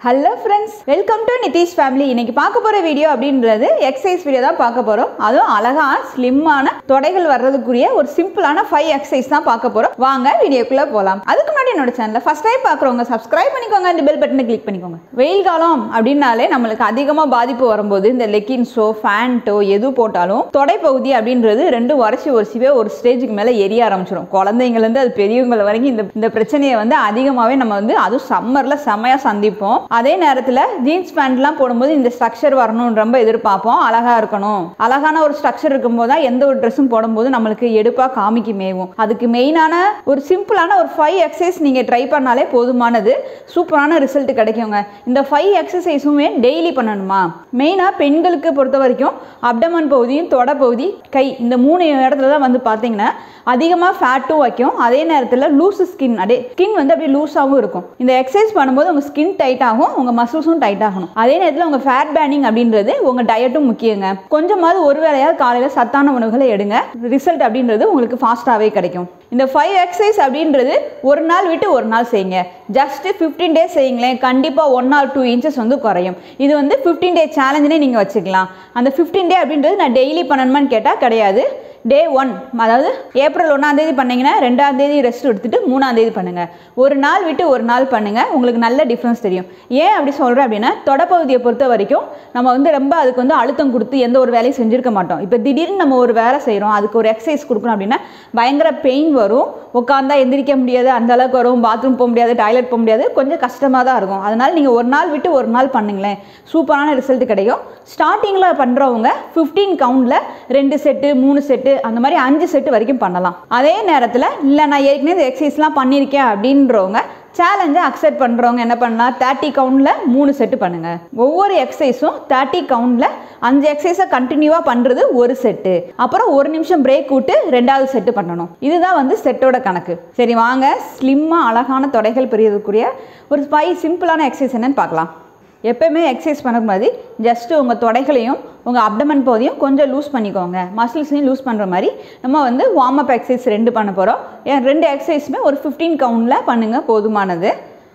hello friends welcome to Nitish family இன்னைக்கு பார்க்க போகிற வீடியோ அப்படின்றது எக்ஸசைஸ் வீடியோ தான் பார்க்க போகிறோம் அதுவும் அழகான ஸ்லிம்மான தொடைகள் வர்றதுக்குரிய ஒரு சிம்பிளான ஃபைவ் எக்ஸசைஸ் தான் பார்க்க போகிறோம் வாங்க வீடியோக்குள்ளே போகலாம் அதுக்கு முன்னாடி என்னோட சேனலை ஃபஸ்ட் டைம் பார்க்குறவங்க சப்ஸ்கிரைப் பண்ணிக்கோங்க அந்த பெல் பட்டனை கிளிக் பண்ணிக்கோங்க வெயில் காலம் அப்படின்னாலே நம்மளுக்கு அதிகமாக பாதிப்பு வரும்போது இந்த லெக்கின்ஸோ ஃபேண்ட்டோ எது போட்டாலும் தொடைப்பகுதி அப்படின்றது ரெண்டு உரைச்சி உரைச்சிவே ஒரு ஸ்டேஜுக்கு மேலே எரிய ஆரம்பிச்சிடும் குழந்தைங்கலேருந்து அது பெரியவங்க வரைக்கும் இந்த இந்த பிரச்சனையை வந்து அதிகமாகவே நம்ம வந்து அதுவும் சம்மரில் செம்மையாக சந்திப்போம் அதே நேரத்தில் ஜீன்ஸ் பேண்ட்லாம் போடும்போது இந்த ஸ்ட்ரக்சர் வரணும்னு ரொம்ப எதிர்பார்ப்போம் அழகாக இருக்கணும் அழகான ஒரு ஸ்ட்ரக்சர் இருக்கும்போது தான் எந்த ஒரு ட்ரெஸ்ஸும் போடும்போது நம்மளுக்கு எடுப்பாக காமிக்கு மேவும் அதுக்கு மெயினான ஒரு சிம்பிளான ஒரு ஃபைவ் எக்ஸசைஸ் நீங்கள் ட்ரை பண்ணாலே போதுமானது சூப்பரான ரிசல்ட் கிடைக்குங்க இந்த ஃபைவ் எக்ஸசைஸுமே டெய்லி பண்ணணுமா மெயினாக பெண்களுக்கு பொறுத்த வரைக்கும் அப்டமன் பகுதியும் தொடை பகுதி கை இந்த மூணு இடத்துல தான் வந்து பார்த்தீங்கன்னா அதிகமாக ஃபேட்டும் வைக்கும் அதே நேரத்தில் லூஸ் ஸ்கின் அதே ஸ்கின் வந்து அப்படியே லூஸாகவும் இருக்கும் இந்த எக்ஸசைஸ் பண்ணும்போது உங்கள் ஸ்கின் டைட் ஆகும் உங்கள் மசில்ஸும் டைட் ஆகணும் அதே நேரத்தில் உங்கள் ஃபேட் பேனிங் அப்படின்றது உங்கள் டயட்டும் முக்கியங்க கொஞ்சமாவது ஒரு வேளையாவது காலையில் சத்தான உணவுகளை எடுங்க ரிசல்ட் அப்படின்றது உங்களுக்கு ஃபாஸ்ட்டாகவே கிடைக்கும் இந்த ஃபைவ் எக்ஸசைஸ் அப்படின்றது ஒரு நாள் விட்டு ஒரு நாள் செய்யுங்க ஜஸ்ட் ஃபிஃப்டீன் டேஸ் செய்யுங்களேன் கண்டிப்பாக ஒன் ஆர் டூ இன்ச்சஸ் வந்து குறையும் இது வந்து ஃபிஃப்டீன் டே சேலஞ்சுனே நீங்கள் வச்சுக்கலாம் அந்த ஃபிஃப்டீன் டே அப்படின்றது நான் டெய்லி பண்ணணுமான்னு கேட்டால் கிடையாது டே ஒன் அதாவது ஏப்ரல் ஒன்றாந்தேதி பண்ணீங்கன்னா ரெண்டாம் தேதி ரெஸ்ட் எடுத்துட்டு மூணாம் தேதி பண்ணுங்கள் ஒரு நாள் விட்டு ஒரு நாள் பண்ணுங்கள் உங்களுக்கு நல்ல டிஃப்ரென்ஸ் தெரியும் ஏன் அப்படி சொல்கிறேன் அப்படின்னா தொடப்பகுதியை பொறுத்த வரைக்கும் நம்ம வந்து ரொம்ப அதுக்கு வந்து அழுத்தம் கொடுத்து எந்த ஒரு வேலையும் செஞ்சுருக்க மாட்டோம் இப்போ திடீர்னு நம்ம ஒரு வேலை செய்கிறோம் அதுக்கு ஒரு எக்ஸசைஸ் கொடுக்கணும் அப்படின்னா பயங்கர பெயின் வரும் உட்காந்தா எந்திரிக்க முடியாது அந்த அளவுக்கு வரும் பாத்ரூம் போக முடியாது டாய்லெட் போக முடியாது கொஞ்சம் கஷ்டமாக தான் இருக்கும் அதனால் நீங்கள் ஒரு நாள் விட்டு ஒரு நாள் பண்ணுங்களேன் சூப்பரான ரிசல்ட் கிடைக்கும் ஸ்டார்டிங்கில் பண்ணுறவங்க ஃபிஃப்டீன் கவுண்டில் ரெண்டு செட்டு மூணு செட்டு அந்த மாதிரி அஞ்சு செட்டு வரைக்கும் பண்ணலாம் அதே நேரத்தில் இல்லை நான் ஏற்கனவே இந்த எக்ஸசைஸ்லாம் பண்ணியிருக்கேன் அப்படின்றவங்க சேலஞ்சை அக்செப்ட் பண்ணுறவங்க என்ன பண்ணலாம் தேர்ட்டி கவுண்டில் மூணு செட்டு பண்ணுங்கள் ஒவ்வொரு எக்ஸசைஸும் தேர்ட்டி கவுண்டில் அஞ்சு எக்ஸசைஸை கண்டினியூவாக பண்ணுறது ஒரு செட்டு அப்புறம் ஒரு நிமிஷம் பிரேக் விட்டு ரெண்டாவது செட்டு பண்ணணும் இதுதான் வந்து செட்டோட கணக்கு சரி வாங்க ஸ்லிம்மாக அழகான தொடைகள் பெரியதுக்குரிய ஒரு ஃபைவ் சிம்பிளான எக்ஸசைஸ் என்னன்னு பார்க்கலாம் எப்போயுமே எக்ஸசைஸ் பண்ணும்போது ஜஸ்ட்டு உங்கள் தொடைகளையும் உங்கள் அப்டமன் பகுதியும் கொஞ்சம் லூஸ் பண்ணிக்கோங்க மசில்ஸையும் லூஸ் பண்ணுற மாதிரி நம்ம வந்து வார்ம் அப் எக்ஸசைஸ் ரெண்டு பண்ண போகிறோம் ஏன் ரெண்டு எக்ஸசைஸுமே ஒரு ஃபிஃப்டீன் கவுண்டில் பண்ணுங்கள் போதுமானது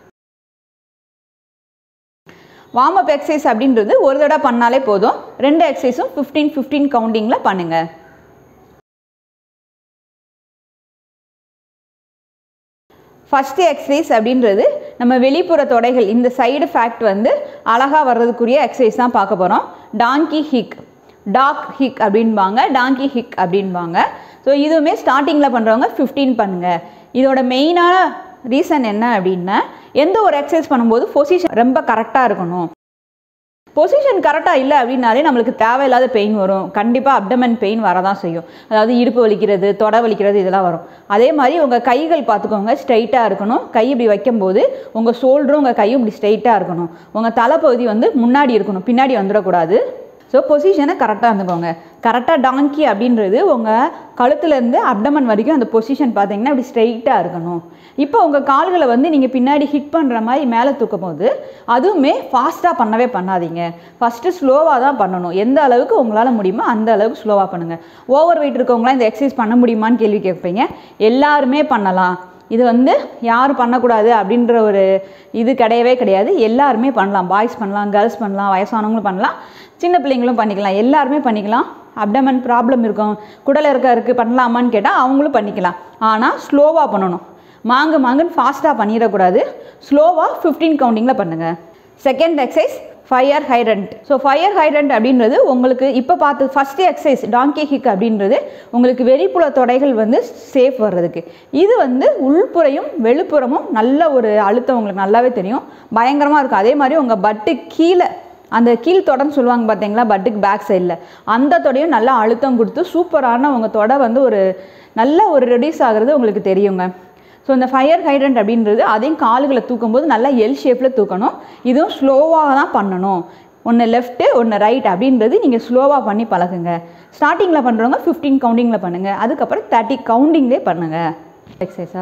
வார்ம் அப் எக்ஸசைஸ் அப்படின்றது ஒரு தடவை பண்ணாலே போதும் ரெண்டு எக்ஸசைஸும் ஃபிஃப்டீன் ஃபிஃப்டீன் கவுண்டிங்கில் பண்ணுங்கள் ஃபஸ்ட்டு எக்ஸசைஸ் அப்படின்றது நம்ம வெளிப்புற தொடைகள் இந்த சைடு ஃபேக்ட் வந்து அழகாக வர்றதுக்குரிய எக்ஸசைஸ் தான் பார்க்க போகிறோம் டாங்கி ஹிக் டாக் ஹிக் அப்படின்பாங்க டாங்கி ஹிக் அப்படின்பாங்க ஸோ இதுவுமே ஸ்டார்டிங்கில் பண்ணுறவங்க ஃபிஃப்டீன் பண்ணுங்கள் இதோட மெயினான ரீசன் என்ன அப்படின்னா எந்த ஒரு எக்ஸசைஸ் பண்ணும்போது பொசிஷன் ரொம்ப கரெக்டாக இருக்கணும் பொசிஷன் கரெக்டாக இல்லை அப்படின்னாலே நம்மளுக்கு தேவையில்லாத பெயின் வரும் கண்டிப்பாக அப்டமன் பெயின் வரதான் செய்யும் அதாவது இடுப்பு வலிக்கிறது தொடை வலிக்கிறது இதெல்லாம் வரும் அதே மாதிரி உங்கள் கைகள் பார்த்துக்கோங்க ஸ்ட்ரைட்டாக இருக்கணும் கை இப்படி வைக்கும்போது உங்கள் ஷோல்டரும் உங்கள் கையும் இப்படி ஸ்ட்ரைட்டாக இருக்கணும் உங்கள் தலைப்பகுதி வந்து முன்னாடி இருக்கணும் பின்னாடி வந்துடக்கூடாது ஸோ பொசிஷனை கரெக்டாக இருந்துக்கோங்க கரெக்டாக டாங்கி அப்படின்றது உங்கள் கழுத்துலேருந்து அப்டமன் வரைக்கும் அந்த பொசிஷன் பார்த்தீங்கன்னா இப்படி ஸ்ட்ரைட்டாக இருக்கணும் இப்போ உங்கள் கால்களை வந்து நீங்கள் பின்னாடி ஹிட் பண்ணுற மாதிரி மேலே தூக்கும் போது அதுவுமே ஃபாஸ்ட்டாக பண்ணவே பண்ணாதீங்க ஃபஸ்ட்டு ஸ்லோவாக தான் பண்ணணும் எந்த அளவுக்கு உங்களால் முடியுமோ அந்த அளவுக்கு ஸ்லோவாக பண்ணுங்கள் ஓவர் வெயிட் இருக்கவங்களாம் இந்த எக்ஸசைஸ் பண்ண முடியுமான்னு கேள்வி கேட்பீங்க எல்லாருமே பண்ணலாம் இது வந்து யார் பண்ணக்கூடாது அப்படின்ற ஒரு இது கிடையவே கிடையாது எல்லாருமே பண்ணலாம் பாய்ஸ் பண்ணலாம் கேர்ள்ஸ் பண்ணலாம் வயசானவங்களும் பண்ணலாம் சின்ன பிள்ளைங்களும் பண்ணிக்கலாம் எல்லாருமே பண்ணிக்கலாம் அப்டமன் ப்ராப்ளம் இருக்கும் குடல் இருக்க இருக்குது பண்ணலாமான்னு கேட்டால் அவங்களும் பண்ணிக்கலாம் ஆனால் ஸ்லோவாக பண்ணணும் மாங்கு மாங்குன்னு ஃபாஸ்ட்டாக பண்ணிடக்கூடாது ஸ்லோவாக ஃபிஃப்டீன் கவுண்டிங்கில் பண்ணுங்கள் second exercise fire hydrant so fire hydrant அப்படின்றது உங்களுக்கு இப்போ பார்த்து ஃபஸ்ட்டு எக்ஸசைஸ் டாங்கி ஹிக் அப்படின்றது உங்களுக்கு வெளிப்புற தொடைகள் வந்து சேஃப் வர்றதுக்கு இது வந்து உள்புறையும் வெளிப்புறமும் நல்ல ஒரு அழுத்தம் உங்களுக்கு நல்லாவே தெரியும் பயங்கரமாக இருக்கும் அதே மாதிரி உங்கள் பட்டு கீழே அந்த கீழ் தொடன்னு சொல்லுவாங்க பார்த்தீங்களா பட்டுக்கு பேக் சைடில் அந்த தொடையும் நல்லா அழுத்தம் கொடுத்து சூப்பரான உங்கள் தொடை வந்து ஒரு நல்ல ஒரு ரெடியூஸ் ஆகிறது உங்களுக்கு தெரியுங்க ஸோ இந்த ஃபயர் ஹைட்ரண்ட் அப்படின்றது அதையும் கால்களை தூக்கும்போது நல்லா எல் ஷேப்பில் தூக்கணும் இதுவும் ஸ்லோவாக தான் பண்ணணும் ஒன்று லெஃப்ட்டு ஒன்று ரைட் அப்படின்றது நீங்கள் ஸ்லோவாக பண்ணி பழகுங்க ஸ்டார்டிங்கில் பண்ணுறவங்க ஃபிஃப்டீன் கவுண்டிங்கில் பண்ணுங்கள் அதுக்கப்புறம் தேர்ட்டி கவுண்டிங்லேயே பண்ணுங்கள் எக்ஸசைஸா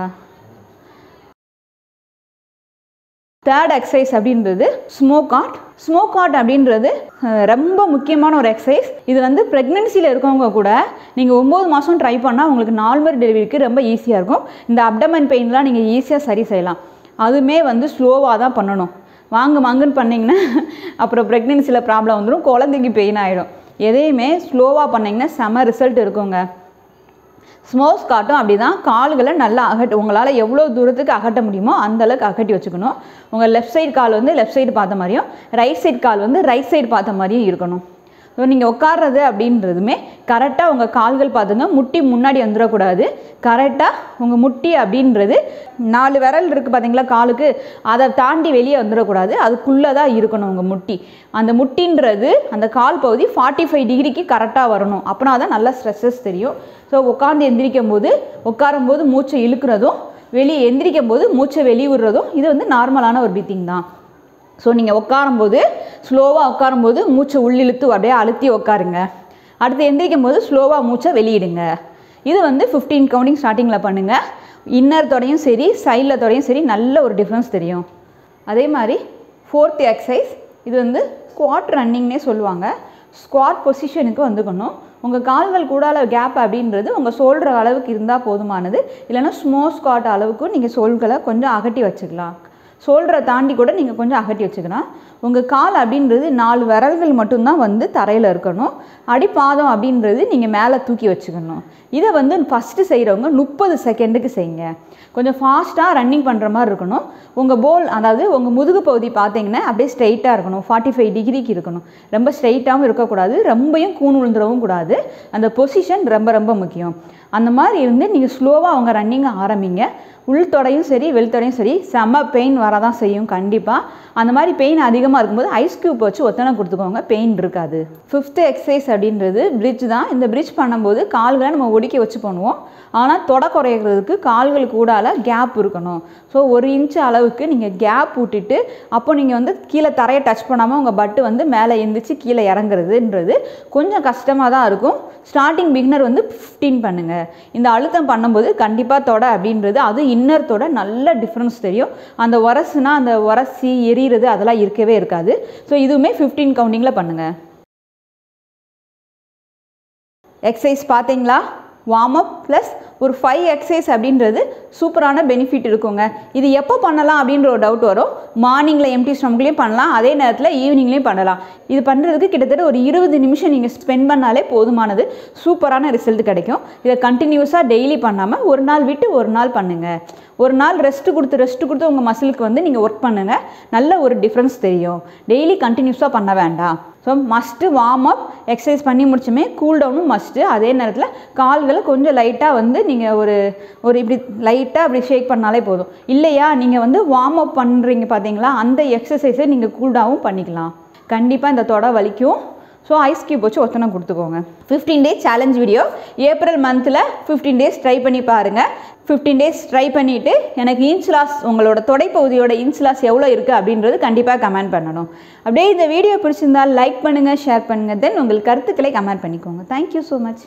தேர்ட் எக்ஸசைஸ் அப்படின்றது ஸ்மோக் ஆட் ஸ்மோக் ஆட் அப்படின்றது அஹ், ரொம்ப முக்கியமான ஒரு எக்ஸசைஸ் இது வந்து ப்ரெக்னென்சியில் இருக்கவங்க கூட நீங்கள் ஒம்பது மாதம் ட்ரை பண்ணால் உங்களுக்கு நார்மல் டெலிவரிக்கு ரொம்ப ஈஸியாக இருக்கும் இந்த அப்டமன் பெயின்லாம் நீங்கள் ஈஸியாக சரி செய்யலாம் அதுவுமே வந்து ஸ்லோவாக தான் பண்ணணும் வாங்கு வாங்குன்னு பண்ணிங்கன்னா அப்புறம் ப்ரெக்னென்சியில் ப்ராப்ளம் வந்துடும் குழந்தைக்கு பெயின் ஆகிடும் எதையுமே ஸ்லோவாக பண்ணிங்கன்னா செம ரிசல்ட் இருக்குங்க ஸ்மோஸ் காட்டும் அப்படி தான் கால்களை நல்லா அகட்டு உங்களால் எவ்வளோ தூரத்துக்கு அகட்ட முடியுமோ அந்த அளவுக்கு அகட்டி வச்சுக்கணும் உங்கள் லெஃப்ட் சைடு கால் வந்து லெஃப்ட் சைடு பார்த்த மாதிரியும் ரைட் சைடு கால் வந்து ரைட் சைடு பார்த்த மாதிரியும் இருக்கணும் ஸோ நீங்கள் உட்கார்றது அப்படின்றதுமே கரெக்டாக உங்கள் கால்கள் பார்த்துங்க முட்டி முன்னாடி வந்துடக்கூடாது கரெக்டாக உங்கள் முட்டி அப்படின்றது நாலு விரல் இருக்குது பார்த்தீங்களா காலுக்கு அதை தாண்டி வெளியே வந்துடக்கூடாது அதுக்குள்ளே தான் இருக்கணும் உங்கள் முட்டி அந்த முட்டின்றது அந்த கால் பகுதி ஃபார்ட்டி ஃபைவ் டிகிரிக்கு கரெக்டாக வரணும் அப்படின்னா தான் நல்லா ஸ்ட்ரெஸ்ஸஸ் தெரியும் ஸோ உட்காந்து எந்திரிக்கும் போது உட்காரும் போது மூச்சை இழுக்கிறதும் வெளியே எந்திரிக்கும் போது மூச்சை வெளியே விடுறதும் இது வந்து நார்மலான ஒரு பிரீத்திங் தான் ஸோ நீங்கள் உட்காரும்போது ஸ்லோவாக உட்காரும்போது மூச்சை உள்ளிழுத்து அப்படியே அழுத்தி உட்காருங்க அடுத்து எந்திரிக்கும் போது ஸ்லோவாக மூச்சை வெளியிடுங்க இது வந்து ஃபிஃப்டீன் கவுண்டிங் ஸ்டார்டிங்கில் பண்ணுங்கள் இன்னர் தொடையும் சரி சைடில் தொடையும் சரி நல்ல ஒரு டிஃப்ரென்ஸ் தெரியும் அதே மாதிரி ஃபோர்த் எக்ஸசைஸ் இது வந்து ஸ்குவாட் ரன்னிங்னே சொல்லுவாங்க ஸ்குவாட் பொசிஷனுக்கு வந்துக்கணும் உங்கள் கால்கள் கூடால கேப் அப்படின்றது உங்கள் சோல்ற அளவுக்கு இருந்தால் போதுமானது இல்லைன்னா ஸ்மோ ஸ்குவாட் அளவுக்கு நீங்கள் சோல்களை கொஞ்சம் அகட்டி வச்சுக்கலாம் சோல்டரை தாண்டி கூட நீங்கள் கொஞ்சம் அகட்டி வச்சுக்கலாம் உங்கள் கால் அப்படின்றது நாலு விரல்கள் மட்டும்தான் வந்து தரையில் இருக்கணும் அடிப்பாதம் அப்படின்றது நீங்கள் மேலே தூக்கி வச்சுக்கணும் இதை வந்து ஃபஸ்ட்டு செய்கிறவங்க முப்பது செகண்டுக்கு செய்யுங்க கொஞ்சம் ஃபாஸ்ட்டாக ரன்னிங் பண்ணுற மாதிரி இருக்கணும் உங்கள் போல் அதாவது உங்கள் முதுகு பகுதி பார்த்தீங்கன்னா அப்படியே ஸ்ட்ரைட்டாக இருக்கணும் ஃபார்ட்டி ஃபைவ் டிகிரிக்கு இருக்கணும் ரொம்ப ஸ்ட்ரைட்டாகவும் இருக்கக்கூடாது ரொம்பையும் கூண் விழுந்துடவும் கூடாது அந்த பொசிஷன் ரொம்ப ரொம்ப முக்கியம் அந்த மாதிரி இருந்து நீங்கள் ஸ்லோவாக அவங்க ரன்னிங்கை ஆரம்பிங்க உள் தொடையும் சரி வெளி தொடையும் சரி செம்ம பெயின் வரதான் செய்யும் கண்டிப்பாக அந்த மாதிரி பெயின் அதிகமாக இருக்கும்போது ஐஸ் க்யூப் வச்சு ஒத்தனை கொடுத்துக்கோங்க பெயின் இருக்காது ஃபிஃப்த்து எக்ஸசைஸ் அப்படின்றது பிரிட்ஜ் தான் இந்த பிரிட்ஜ் பண்ணும்போது கால்களை நம்ம ஒடிக்க வச்சு பண்ணுவோம் ஆனால் தொடை குறையிறதுக்கு கால்கள் கூடால கேப் இருக்கணும் ஸோ ஒரு இன்ச் அளவுக்கு நீங்கள் கேப் விட்டுட்டு அப்போ நீங்கள் வந்து கீழே தரையை டச் பண்ணாமல் உங்கள் பட்டு வந்து மேலே எந்திரிச்சு கீழே இறங்குறதுன்றது கொஞ்சம் கஷ்டமாக தான் இருக்கும் ஸ்டார்டிங் பிகினர் வந்து ஃபிஃப்டீன் பண்ணுங்கள் இந்த அழுத்தம் பண்ணும்போது கண்டிப்பாக தொடை அப்படின்றது அது இன்னர் தொடை நல்ல டிஃப்ரென்ஸ் தெரியும் அந்த உரசுனா அந்த உரசி எரியிறது அதெல்லாம் இருக்கவே இருக்காது ஸோ இதுவுமே ஃபிஃப்டீன் கவுண்டிங்கில் பண்ணுங்கள் எக்ஸசைஸ் பார்த்தீங்களா வார்ம் அப் ப்ளஸ் ஒரு ஃபைவ் எக்ஸசைஸ் அப்படின்றது சூப்பரான பெனிஃபிட் இருக்குங்க இது எப்போ பண்ணலாம் அப்படின்ற ஒரு டவுட் வரும் மார்னிங்கில் எம்டி ஸ்டமக்லேயும் பண்ணலாம் அதே நேரத்தில் ஈவினிங்லேயும் பண்ணலாம் இது பண்ணுறதுக்கு கிட்டத்தட்ட ஒரு இருபது நிமிஷம் நீங்கள் ஸ்பெண்ட் பண்ணாலே போதுமானது சூப்பரான ரிசல்ட் கிடைக்கும் இதை கண்டினியூஸாக டெய்லி பண்ணாமல் ஒரு நாள் விட்டு ஒரு நாள் பண்ணுங்கள் ஒரு நாள் ரெஸ்ட் கொடுத்து ரெஸ்ட் கொடுத்து உங்கள் மசிலுக்கு வந்து நீங்கள் ஒர்க் பண்ணுங்கள் நல்ல ஒரு டிஃப்ரென்ஸ் தெரியும் டெய்லி கண்டினியூஸாக பண்ண வேண்டாம் so must warm up exercise பண்ணி முடிச்சுமே கூல் டவுனும் மஸ்ட்டு அதே நேரத்தில் கால்களை கொஞ்சம் லைட்டாக வந்து நீங்கள் ஒரு ஒரு இப்படி லைட்டாக அப்படி ஷேக் பண்ணாலே போதும் இல்லையா நீங்கள் வந்து வார்ம் அப் பண்ணுறீங்க பார்த்தீங்களா அந்த எக்ஸசைஸை நீங்கள் கூல் டவுன் பண்ணிக்கலாம் கண்டிப்பாக இந்த தொடை வலிக்கும் ஸோ ஐஸ் கியூப் வச்சு ஒத்தனை கொடுத்துக்கோங்க fifteen days challenge video April மந்தில் ஃபிஃப்டீன் டேஸ் ட்ரை பண்ணி பாருங்கள் ஃபிஃப்டீன் டேஸ் ட்ரை பண்ணிவிட்டு எனக்கு இன்ச் லாஸ் உங்களோட தொடைப்பகுதியோட இன்ச் லாஸ் எவ்வளோ இருக்குது அப்படின்றது கண்டிப்பாக கமெண்ட் பண்ணணும் அப்படியே இந்த வீடியோ பிடிச்சிருந்தால் லைக் பண்ணுங்கள் ஷேர் பண்ணுங்கள் தென் உங்கள் கருத்துக்களை கமெண்ட் பண்ணிக்கோங்க தேங்க்யூ ஸோ மச்